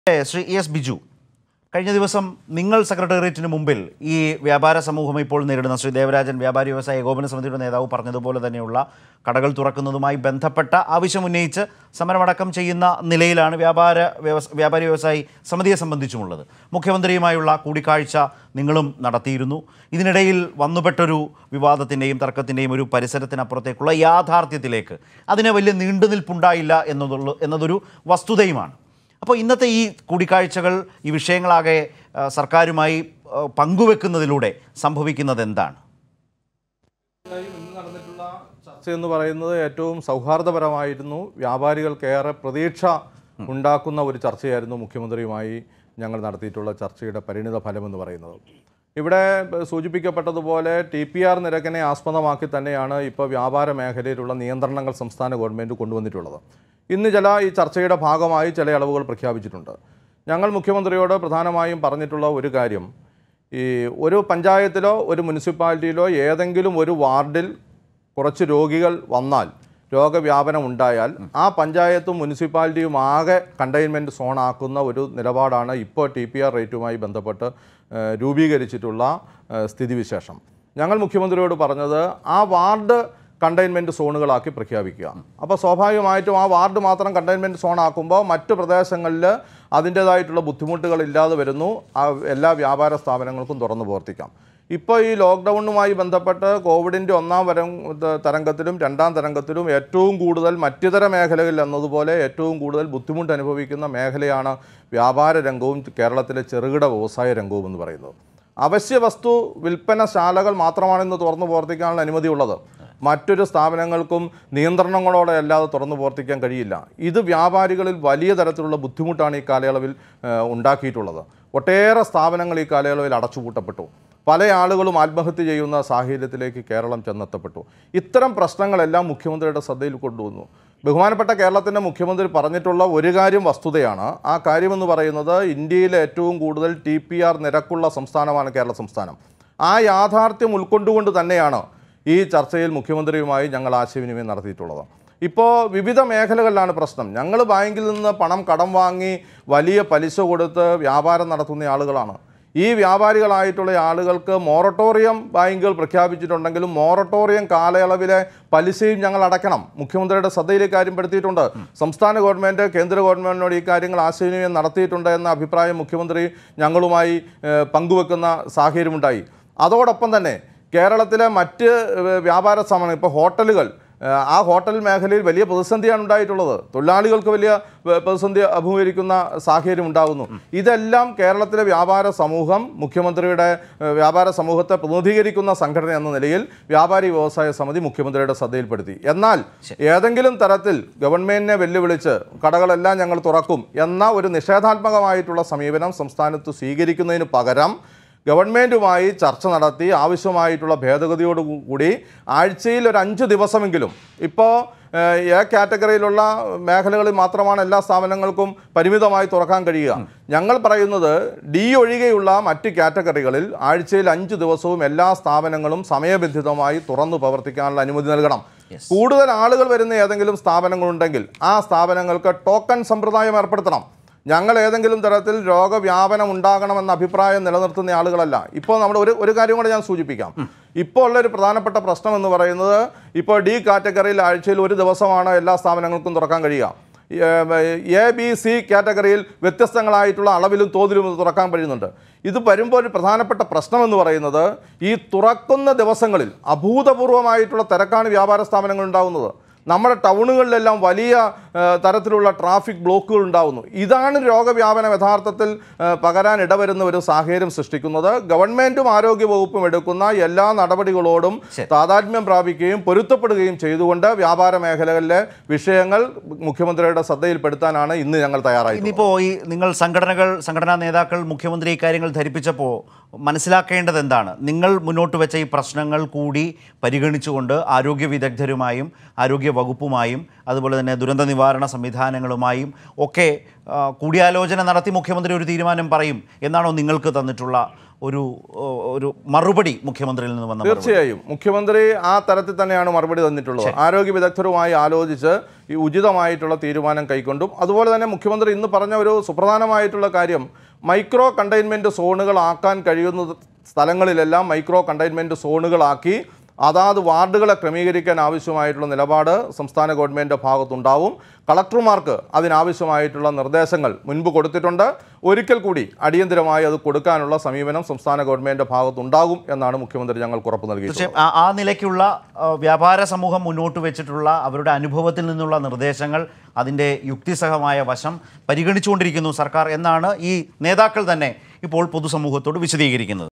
ഏ, Shri E S Biju കഴിഞ്ഞ ദിവസം നിങ്ങൾ സെക്രട്ടേറിയറ്റിന് മുമ്പിൽ ഈ വ്യാപാര സമൂഹം ഇപ്പോൾ നേരിടുന്ന ശ്രീ ദേവരാജൻ വ്യാപാരി വ്യവസായ ഏകോപന സമിതിയുടെ നേതാവ് പറഞ്ഞതുപോലെ തന്നെയുള്ള കടകൾ തുറക്കുന്നതുമായി ബന്ധപ്പെട്ട ആവശ്യമുന്നയിച്ച് സമരമടക്കം ചെയ്യുന്ന നിലയിലാണ് വ്യാപാര വ്യവസ വ്യാപാരി വ്യവസായി സമിതിയെ സംബന്ധിച്ചുമുള്ളത് മുഖ്യമന്ത്രിയുമായുള്ള കൂടിക്കാഴ്ച നിങ്ങളും നടത്തിയിരുന്നു ഇതിനിടയിൽ വന്നുപെട്ടൊരു വിവാദത്തിൻ്റെയും തർക്കത്തിൻ്റെയും ഒരു പരിസരത്തിനപ്പുറത്തേക്കുള്ള യാഥാർത്ഥ്യത്തിലേക്ക് അതിന് വലിയ നീണ്ടുനിൽപ്പുണ്ടായില്ല എന്നതുള്ള എന്നതൊരു വസ്തുതയുമാണ് അപ്പോൾ ഇന്നത്തെ ഈ കൂടിക്കാഴ്ചകൾ ഈ വിഷയങ്ങളാകെ ആ, സർക്കാരുമായി ആ, പങ്കുവെക്കുന്നതിലൂടെ സംഭവിക്കുന്നത് എന്താണ് ഇന്ന് നടന്നിട്ടുള്ള ചർച്ച എന്ന് പറയുന്നത് ഏറ്റവും സൗഹാർദ്ദപരമായിരുന്നു വ്യാപാരികൾക്കേറെ പ്രതീക്ഷ ഉണ്ടാക്കുന്ന ഒരു ചർച്ചയായിരുന്നു മുഖ്യമന്ത്രിയുമായി ഞങ്ങൾ നടത്തിയിട്ടുള്ള ചർച്ചയുടെ പരിണിത ഫലം എന്ന് പറയുന്നത് ഇവിടെ സൂചിപ്പിക്കപ്പെട്ടതുപോലെ ടി പി ആർ നിരക്കിനെ ആസ്പദമാക്കി തന്നെയാണ് ഇപ്പോൾ വ്യാപാര മേഖലയിലുള്ള നിയന്ത്രണങ്ങൾ സംസ്ഥാന ഗവൺമെൻറ് കൊണ്ടുവന്നിട്ടുള്ളത് ഇന്ന് ചില ഈ ചർച്ചയുടെ ഭാഗമായി ചില ഇളവുകൾ പ്രഖ്യാപിച്ചിട്ടുണ്ട് ഞങ്ങൾ മുഖ്യമന്ത്രിയോട് പ്രധാനമായും പറഞ്ഞിട്ടുള്ള ഒരു കാര്യം ഈ ഒരു പഞ്ചായത്തിലോ ഒരു മുനിസിപ്പാലിറ്റിയിലോ ഏതെങ്കിലും ഒരു വാർഡിൽ കുറച്ച് രോഗികൾ വന്നാൽ രോഗവ്യാപനം ഉണ്ടായാൽ ആ പഞ്ചായത്തും മുനിസിപ്പാലിറ്റിയും ആകെ കണ്ടെയ്ൻമെൻറ്റ് സോണാക്കുന്ന ഒരു നിലപാടാണ് ഇപ്പോൾ ടി പി ആർ റേറ്റുമായി ബന്ധപ്പെട്ട് ഏഹ്, രൂപീകരിച്ചിട്ടുള്ള ഏഹ്, സ്ഥിതിവിശേഷം ഞങ്ങൾ മുഖ്യമന്ത്രിയോട് പറഞ്ഞത് ആ വാർഡ് കണ്ടെയ്ൻമെൻറ്റ് സോണുകളാക്കി പ്രഖ്യാപിക്കുക അപ്പോൾ സ്വാഭാവികമായിട്ടും ആ വാർഡ് മാത്രം കണ്ടെയ്ൻമെൻറ്റ് സോൺ ആക്കുമ്പോൾ മറ്റു പ്രദേശങ്ങളിൽ അതിൻ്റേതായിട്ടുള്ള ബുദ്ധിമുട്ടുകൾ ഇല്ലാതെ വരുന്നു ആ എല്ലാ വ്യാപാര സ്ഥാപനങ്ങൾക്കും തുറന്നു പ്രവർത്തിക്കാം ഇപ്പോൾ ഈ ലോക്ക്ഡൗണുമായി ബന്ധപ്പെട്ട് കോവിഡിൻ്റെ ഒന്നാം വരം ത- തരംഗത്തിലും രണ്ടാം തരംഗത്തിലും ഏറ്റവും കൂടുതൽ മറ്റിതര മേഖലകളിൽ എന്നതുപോലെ ഏറ്റവും കൂടുതൽ ബുദ്ധിമുട്ട് അനുഭവിക്കുന്ന മേഖലയാണ് വ്യാപാര രംഗവും കേരളത്തിലെ ചെറുകിട വ്യവസായ രംഗവും എന്ന് പറയുന്നത് അവശ്യ വസ്തു വിൽപ്പനശാലകൾ മാത്രമാണ് ഇന്ന് തുറന്നു പ്രവർത്തിക്കാനുള്ള അനുമതിയുള്ളത് മറ്റൊരു സ്ഥാപനങ്ങൾക്കും നിയന്ത്രണങ്ങളോടെ അല്ലാതെ തുറന്നു പ്രവർത്തിക്കാൻ കഴിയില്ല ഇത് വ്യാപാരികളിൽ വലിയ തരത്തിലുള്ള ബുദ്ധിമുട്ടാണ് ഈ കാലയളവിൽ ഏഹ്, ഉണ്ടാക്കിയിട്ടുള്ളത് ഒട്ടേറെ സ്ഥാപനങ്ങൾ ഈ കാലയളവിൽ അടച്ചുപൂട്ടപ്പെട്ടു പല ആളുകളും ആത്മഹത്യ ചെയ്യുന്ന സാഹചര്യത്തിലേക്ക് കേരളം ചെന്നെത്തപ്പെട്ടു ഇത്തരം പ്രശ്നങ്ങളെല്ലാം മുഖ്യമന്ത്രിയുടെ ശ്രദ്ധയിൽ കൊണ്ടുവന്നു ബഹുമാനപ്പെട്ട കേരളത്തിൻ്റെ മുഖ്യമന്ത്രി പറഞ്ഞിട്ടുള്ള ഒരു കാര്യം വസ്തുതയാണ് ആ കാര്യമെന്ന് പറയുന്നത് ഇന്ത്യയിലെ ഏറ്റവും കൂടുതൽ ടി പി ആർ നിരക്കുള്ള സംസ്ഥാനമാണ് കേരള സംസ്ഥാനം ആ യാഥാർത്ഥ്യം ഉൾക്കൊണ്ടുകൊണ്ട് തന്നെയാണ് ഈ ചർച്ചയിൽ മുഖ്യമന്ത്രിയുമായി ഞങ്ങൾ ആശയവിനിമയം നടത്തിയിട്ടുള്ളത് ഇപ്പോൾ വിവിധ മേഖലകളിലാണ് പ്രശ്നം ഞങ്ങൾ ബാങ്കിൽ നിന്ന് പണം കടം വാങ്ങി വലിയ പലിശ കൊടുത്ത് വ്യാപാരം നടത്തുന്ന ആളുകളാണ് ഈ വ്യാപാരികളായിട്ടുള്ള ആളുകൾക്ക് മൊറട്ടോറിയം ബാങ്കുകൾ പ്രഖ്യാപിച്ചിട്ടുണ്ടെങ്കിലും മൊറട്ടോറിയം കാലയളവിലെ പലിശയും ഞങ്ങൾ അടയ്ക്കണം മുഖ്യമന്ത്രിയുടെ ശ്രദ്ധയിലേക്ക് കാര്യം പെടുത്തിയിട്ടുണ്ട് സംസ്ഥാന ഗവൺമെൻറ് കേന്ദ്ര ഗവൺമെൻറ്റിനോട് ഈ കാര്യങ്ങൾ ആശയവിനിമയം നടത്തിയിട്ടുണ്ട് എന്ന അഭിപ്രായം മുഖ്യമന്ത്രി ഞങ്ങളുമായി ഏഹ്, പങ്കുവെക്കുന്ന സാഹചര്യമുണ്ടായി അതോടൊപ്പം തന്നെ കേരളത്തിലെ മറ്റ് ഏഹ്, വ്യാപാര സ്ഥാപനങ്ങൾ ഇപ്പോൾ ഹോട്ടലുകൾ ഏഹ്, ആ ഹോട്ടൽ മേഖലയിൽ വലിയ പ്രതിസന്ധിയാണ് ഉണ്ടായിട്ടുള്ളത് തൊഴിലാളികൾക്ക് വലിയ ഏഹ്, പ്രതിസന്ധി അഭിമുഖീകരിക്കുന്ന സാഹചര്യം ഉണ്ടാകുന്നു ഇതെല്ലാം കേരളത്തിലെ വ്യാപാര സമൂഹം മുഖ്യമന്ത്രിയുടെ ഏഹ്, വ്യാപാര സമൂഹത്തെ പ്രതിനിധീകരിക്കുന്ന സംഘടന എന്ന നിലയിൽ വ്യാപാരി വ്യവസായ സമിതി മുഖ്യമന്ത്രിയുടെ ശ്രദ്ധയിൽപ്പെടുത്തി എന്നാൽ ഏതെങ്കിലും തരത്തിൽ ഗവൺമെന്റിനെ വെല്ലുവിളിച്ച് കടകളെല്ലാം ഞങ്ങൾ തുറക്കും എന്ന ഒരു നിഷേധാത്മകമായിട്ടുള്ള സമീപനം സംസ്ഥാനത്ത് സ്വീകരിക്കുന്നതിന് പകരം ഗവൺമെൻറ്റുമായി ചർച്ച നടത്തി ആവശ്യമായിട്ടുള്ള ഭേദഗതിയോട് കൂ- കൂടി ആഴ്ചയിൽ ഒരു അഞ്ച് ദിവസമെങ്കിലും ഇപ്പോൾ എ കാറ്റഗറിയിലുള്ള മേഖലകളിൽ മാത്രമാണ് എല്ലാ സ്ഥാപനങ്ങൾക്കും പരിമിതമായി തുറക്കാൻ കഴിയുക ഞങ്ങൾ പറയുന്നത് ഡി ഒഴികെയുള്ള മറ്റ് കാറ്റഗറികളിൽ ആഴ്ചയിൽ അഞ്ച് ദിവസവും എല്ലാ സ്ഥാപനങ്ങളും സമയബന്ധിതമായി തുറന്നു പ്രവർത്തിക്കാനുള്ള അനുമതി നൽകണം കൂടുതൽ ആളുകൾ വരുന്ന ഏതെങ്കിലും സ്ഥാപനങ്ങളുണ്ടെങ്കിൽ ആ സ്ഥാപനങ്ങൾക്ക് ടോക്കൺ സമ്പ്രദായം ഏർപ്പെടുത്തണം ഞങ്ങൾ ഏതെങ്കിലും തരത്തിൽ രോഗവ്യാപനം ഉണ്ടാകണമെന്ന അഭിപ്രായം നിലനിർത്തുന്ന ആളുകളല്ല ഇപ്പോൾ നമ്മുടെ ഒരു ഒരു കാര്യം കൂടെ ഞാൻ സൂചിപ്പിക്കാം ഇപ്പോൾ ഉള്ള ഒരു പ്രധാനപ്പെട്ട പ്രശ്നം എന്ന് പറയുന്നത് ഇപ്പോൾ ഡി കാറ്റഗറിയിൽ ആഴ്ചയിൽ ഒരു ദിവസമാണ് എല്ലാ സ്ഥാപനങ്ങൾക്കും തുറക്കാൻ കഴിയുക എ ബി സി കാറ്റഗറിയിൽ വ്യത്യസ്തങ്ങളായിട്ടുള്ള അളവിലും തോതിലും ഇത് തുറക്കാൻ കഴിയുന്നുണ്ട് ഇത് വരുമ്പോൾ ഒരു പ്രധാനപ്പെട്ട പ്രശ്നം എന്ന് പറയുന്നത് ഈ തുറക്കുന്ന ദിവസങ്ങളിൽ അഭൂതപൂർവമായിട്ടുള്ള തിരക്കാണ് വ്യാപാര സ്ഥാപനങ്ങൾ ഉണ്ടാകുന്നത് നമ്മുടെ ടൗണുകളിലെല്ലാം വലിയ ആ, തരത്തിലുള്ള ട്രാഫിക് ബ്ലോക്കുകൾ ഉണ്ടാകുന്നു ഇതാണ് രോഗവ്യാപനം യഥാർത്ഥത്തിൽ ആ, പകരാൻ ഇടവരുന്ന ഒരു സാഹചര്യം സൃഷ്ടിക്കുന്നത് ഗവൺമെൻറ്റും ആരോഗ്യ വകുപ്പും എടുക്കുന്ന എല്ലാ നടപടികളോടും ശരി. താതാത്മ്യം പ്രാപിക്കുകയും പൊരുത്തപ്പെടുകയും ചെയ്തുകൊണ്ട് വ്യാപാര മേഖലകളിലെ വിഷയങ്ങൾ മുഖ്യമന്ത്രിയുടെ ശ്രദ്ധയിൽപ്പെടുത്താനാണ് ഇന്ന് ഞങ്ങൾ തയ്യാറായി ഇനിയിപ്പോൾ ഈ നിങ്ങൾ സംഘടനകൾ സംഘടനാ നേതാക്കൾ മുഖ്യമന്ത്രി ഇക്കാര്യങ്ങൾ ധരിപ്പിച്ചപ്പോൾ മനസ്സിലാക്കേണ്ടത് എന്താണ് നിങ്ങൾ മുന്നോട്ട് വെച്ച ഈ പ്രശ്നങ്ങൾ കൂടി പരിഗണിച്ചുകൊണ്ട് ആരോഗ്യ വിദഗ്ധരുമായും ആരോഗ്യ ആരോഗ്യ വകുപ്പുമായും അതുപോലെ തന്നെ ദുരന്ത നിവാരണ സംവിധാനങ്ങളുമായും ഒക്കെ ആ, കൂടിയാലോചന നടത്തി മുഖ്യമന്ത്രി ഒരു തീരുമാനം പറയും എന്നാണോ നിങ്ങൾക്ക് തന്നിട്ടുള്ള ഒരു ഓ, ഒരു മറുപടി മുഖ്യമന്ത്രിയിൽ നിന്ന് വന്ന മറുപടി? തീർച്ചയായും മുഖ്യമന്ത്രി ആ തരത്തിൽ തന്നെയാണ് മറുപടി തന്നിട്ടുള്ളത് ആരോഗ്യ വിദഗ്ധരുമായി ആലോചിച്ച് ഈ ഉചിതമായിട്ടുള്ള തീരുമാനം കൈക്കൊണ്ടും അതുപോലെ തന്നെ മുഖ്യമന്ത്രി ഇന്ന് പറഞ്ഞ ഒരു സുപ്രധാനമായിട്ടുള്ള കാര്യം മൈക്രോ കണ്ടെയ്ൻമെൻറ്റ് സോണുകളാക്കാൻ കഴിയുന്ന സ്ഥലങ്ങളിലെല്ലാം മൈക്രോ കണ്ടെയ്ൻമെൻറ്റ് സോണുകളാക്കി അതാത് വാർഡുകളെ ക്രമീകരിക്കാൻ ആവശ്യമായിട്ടുള്ള നിലപാട് സംസ്ഥാന ഗവൺമെൻറ്റിൻ്റെ ഭാഗത്തുണ്ടാവും കളക്ടർമാർക്ക് അതിനാവശ്യമായിട്ടുള്ള നിർദ്ദേശങ്ങൾ മുൻപ് കൊടുത്തിട്ടുണ്ട് ഒരിക്കൽ കൂടി അടിയന്തരമായി അത് കൊടുക്കാനുള്ള സമീപനം സംസ്ഥാന ഗവൺമെൻറ്റിൻ്റെ ഭാഗത്തുണ്ടാകും എന്നാണ് മുഖ്യമന്ത്രി ഞങ്ങൾക്ക് ഉറപ്പ് നൽകിയിട്ടുള്ളത് തീർച്ചയായും ആ- ആ നിലയ്ക്കുള്ള ആ, വ്യാപാര സമൂഹം മുന്നോട്ട് വെച്ചിട്ടുള്ള അവരുടെ അനുഭവത്തിൽ നിന്നുള്ള നിർദ്ദേശങ്ങൾ അതിൻ്റെ യുക്തിസഹമായ വശം പരിഗണിച്ചുകൊണ്ടിരിക്കുന്നു സർക്കാർ എന്നാണ് ഈ നേതാക്കൾ തന്നെ ഇപ്പോൾ പൊതുസമൂഹത്തോട് വിശദീകരിക്കുന്നത്